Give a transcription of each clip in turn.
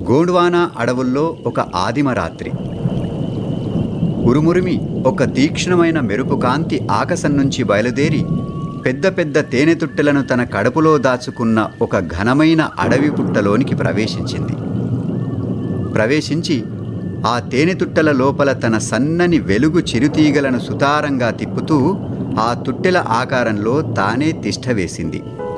గోండ్వానా అడవుల్లో ఒక ఆదిమ రాత్రి ఉరుమురిమి ఒక తీక్ష్ణమైన మెరుపు కాంతి ఆకాశం నుంచి బయలుదేరి పెద్ద పెద్ద తేనెతుట్టెలను తన కడుపులో దాచుకున్న ఒక ఘనమైన అడవి పుట్టలోనికి ప్రవేశించింది ప్రవేశించి ఆ తేనెతుట్టెల లోపల తన సన్నని వెలుగు చిరుతీగలను సుతారంగా తిప్పుతూ ఆ తుట్టెల ఆకారంలో తానే తిష్ట వేసింది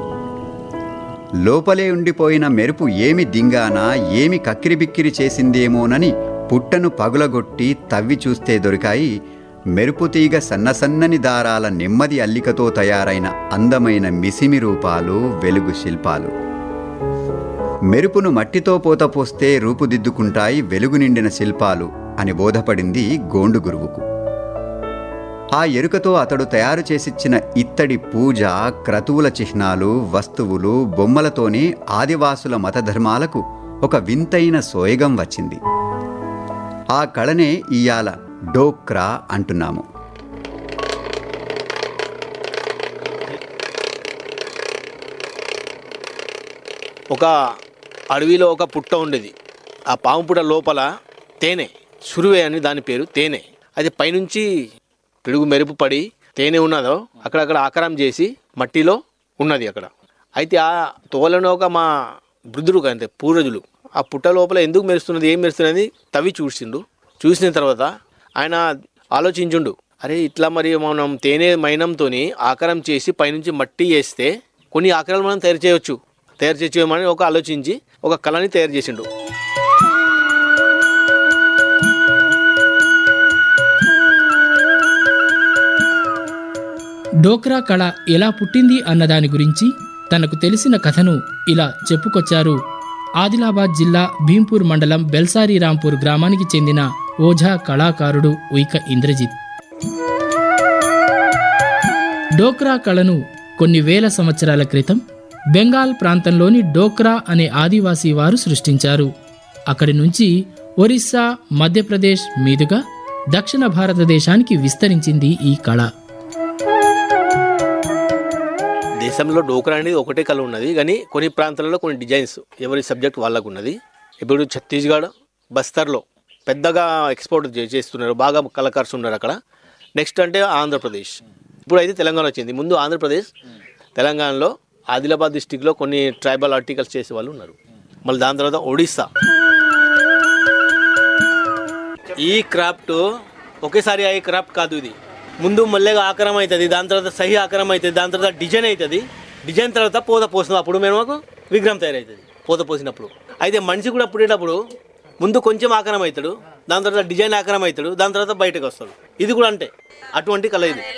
లోపలే ఉండిపోయిన మెరుపు ఏమి దింగానా ఏమి కక్కిరిబిక్కిరి చేసిందేమోనని పుట్టను పగులగొట్టి తవ్వి చూస్తే దొరికాయి మెరుపు తీగ సన్నసన్నని దారాల నెమ్మది అల్లికతో తయారైన అందమైన మిసిమి రూపాలు వెలుగు శిల్పాలు మెరుపును మట్టితో పోత పోస్తే రూపుదిద్దుకుంటాయి వెలుగు నిండిన శిల్పాలు అని బోధపడింది గోండు గురువుకు ఆ ఎరుకతో అతడు తయారు చేసిచ్చిన ఇత్తడి పూజ క్రతువుల చిహ్నాలు వస్తువులు బొమ్మలతోనే ఆదివాసుల మతధర్మాలకు ఒక వింతైన సోయగం వచ్చింది ఆ కళనే ఇయాల డోక్రా అంటున్నాము ఒక అడవిలో ఒక పుట్ట ఉండేది ఆ పాము పుట్ట లోపల తేనె సురువే అని దాని పేరు తేనె అది పైనుంచి పిడుగు మెరుపు పడి తేనె ఉన్నదో అక్కడక్కడ ఆకారం చేసి మట్టిలో ఉన్నది అక్కడ అయితే ఆ తోలను ఒక మా వృద్ధుడు అంతే పూర్వజులు ఆ పుట్ట లోపల ఎందుకు మెరుస్తున్నది ఏం మెరుస్తున్నది తవ్వి చూసిండు చూసిన తర్వాత ఆయన ఆలోచించుండు అరే ఇట్లా మరి మనం తేనె మైనంతోని ఆకారం చేసి పైనుంచి మట్టి వేస్తే కొన్ని ఆకారాలు మనం తయారు చేయవచ్చు తయారు చేయమని ఒక ఆలోచించి ఒక కళని తయారు చేసిండు డోక్రా కళ ఎలా పుట్టింది అన్నదాని గురించి తనకు తెలిసిన కథను ఇలా చెప్పుకొచ్చారు ఆదిలాబాద్ జిల్లా భీంపూర్ మండలం బెల్సారి రాంపూర్ గ్రామానికి చెందిన ఓఝా కళాకారుడు ఉయిక ఇంద్రజిత్ డోక్రా కళను కొన్ని వేల సంవత్సరాల క్రితం బెంగాల్ ప్రాంతంలోని డోక్రా అనే ఆదివాసీ వారు సృష్టించారు అక్కడి నుంచి ఒరిస్సా మధ్యప్రదేశ్ మీదుగా దక్షిణ భారతదేశానికి విస్తరించింది ఈ కళ దేశంలో డోక్రా అనేది ఒకటే కళ ఉన్నది కానీ కొన్ని ప్రాంతాలలో కొన్ని డిజైన్స్ ఎవరి సబ్జెక్ట్ వాళ్ళకు ఉన్నది ఇప్పుడు ఛత్తీస్గఢ్ బస్తర్లో పెద్దగా ఎక్స్పోర్ట్ చే- చేస్తున్నారు బాగా కళాకారులు ఉన్నారు అక్కడ నెక్స్ట్ అంటే ఆంధ్రప్రదేశ్ ఇప్పుడు అయితే తెలంగాణ వచ్చింది ముందు ఆంధ్రప్రదేశ్ తెలంగాణలో ఆదిలాబాద్ డిస్టిక్లో కొన్ని ట్రైబల్ ఆర్టికల్స్ చేసే వాళ్ళు ఉన్నారు మళ్ళీ దాని తర్వాత ఒడిస్సా ఈ క్రాఫ్ట్ ఒకేసారి అయ్యే క్రాఫ్ట్ కాదు ఇది ముందు మల్లెగా ఆకారం అవుతుంది దాని తర్వాత సహి ఆకారం అవుతుంది దాని తర్వాత డిజైన్ అవుతుంది డిజైన్ తర్వాత పూత పోసిన అప్పుడు మేము మాకు విగ్రహం తయారవుతుంది పూత పోసినప్పుడు అయితే మనిషి కూడా పుట్టేటప్పుడు ముందు కొంచెం ఆకారం అవుతాడు దాని తర్వాత డిజైన్ ఆకారం అవుతాడు దాని తర్వాత బయటకు వస్తాడు ఇది కూడా అంటే అటువంటి కళ ఇది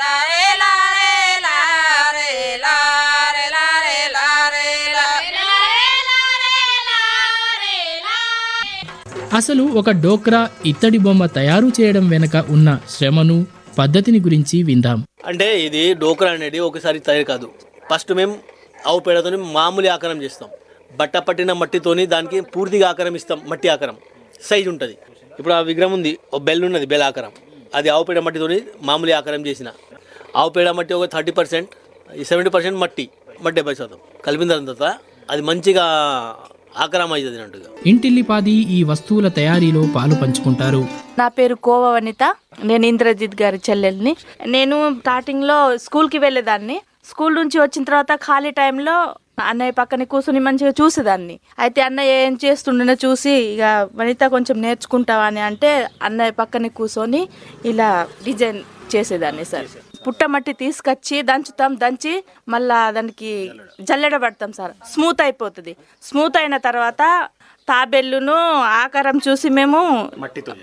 అసలు ఒక డోక్రా ఇత్తడి బొమ్మ తయారు చేయడం వెనుక ఉన్న శ్రమను పద్ధతిని గురించి విందాం అంటే ఇది డోక్రా అనేది ఒకసారి తయారు కాదు ఫస్ట్ మేము ఆవు పేడతోని మామూలు ఆకారం చేస్తాం బట్ట పట్టిన మట్టితోని దానికి పూర్తిగా ఆకారం ఇస్తాం మట్టి ఆకారం సైజ్ ఉంటుంది ఇప్పుడు ఆ విగ్రహం ఉంది ఒక బెల్ ఉన్నది బెల్ ఆకారం అది ఆవు పేడ మట్టితోని మామూలు ఆకారం చేసిన ఆవు పేడ మట్టి ఒక థర్టీ పర్సెంట్ సెవెంటీ పర్సెంట్ మట్టి మట్టి డెబ్బై శాతం కలిపిన తర్వాత అది మంచిగా ఆకారం అవుతుంది అన్నట్టుగా ఇంటిల్లిపాది ఈ వస్తువుల తయారీలో పాలు పంచుకుంటారు నా పేరు కోవ వనిత నేను ఇంద్రజిత్ గారి చెల్లెల్ని నేను స్టార్టింగ్ లో స్కూల్ కి వెళ్ళేదాన్ని స్కూల్ నుంచి వచ్చిన తర్వాత ఖాళీ టైంలో అన్నయ్య పక్కన కూర్చుని మంచిగా చూసేదాన్ని అయితే అన్నయ్య ఏం చేస్తుండనో చూసి ఇక వనిత కొంచెం నేర్చుకుంటావా అని అంటే అన్నయ్య పక్కన కూర్చొని ఇలా డిజైన్ చేసేదాన్ని సార్ పుట్టమట్టి తీసుకొచ్చి దంచుతాం దంచి మళ్ళా దానికి జల్లెడ పడతాం సార్ స్మూత్ అయిపోతుంది స్మూత్ అయిన తర్వాత తాబెల్లును ఆకారం చూసి మేము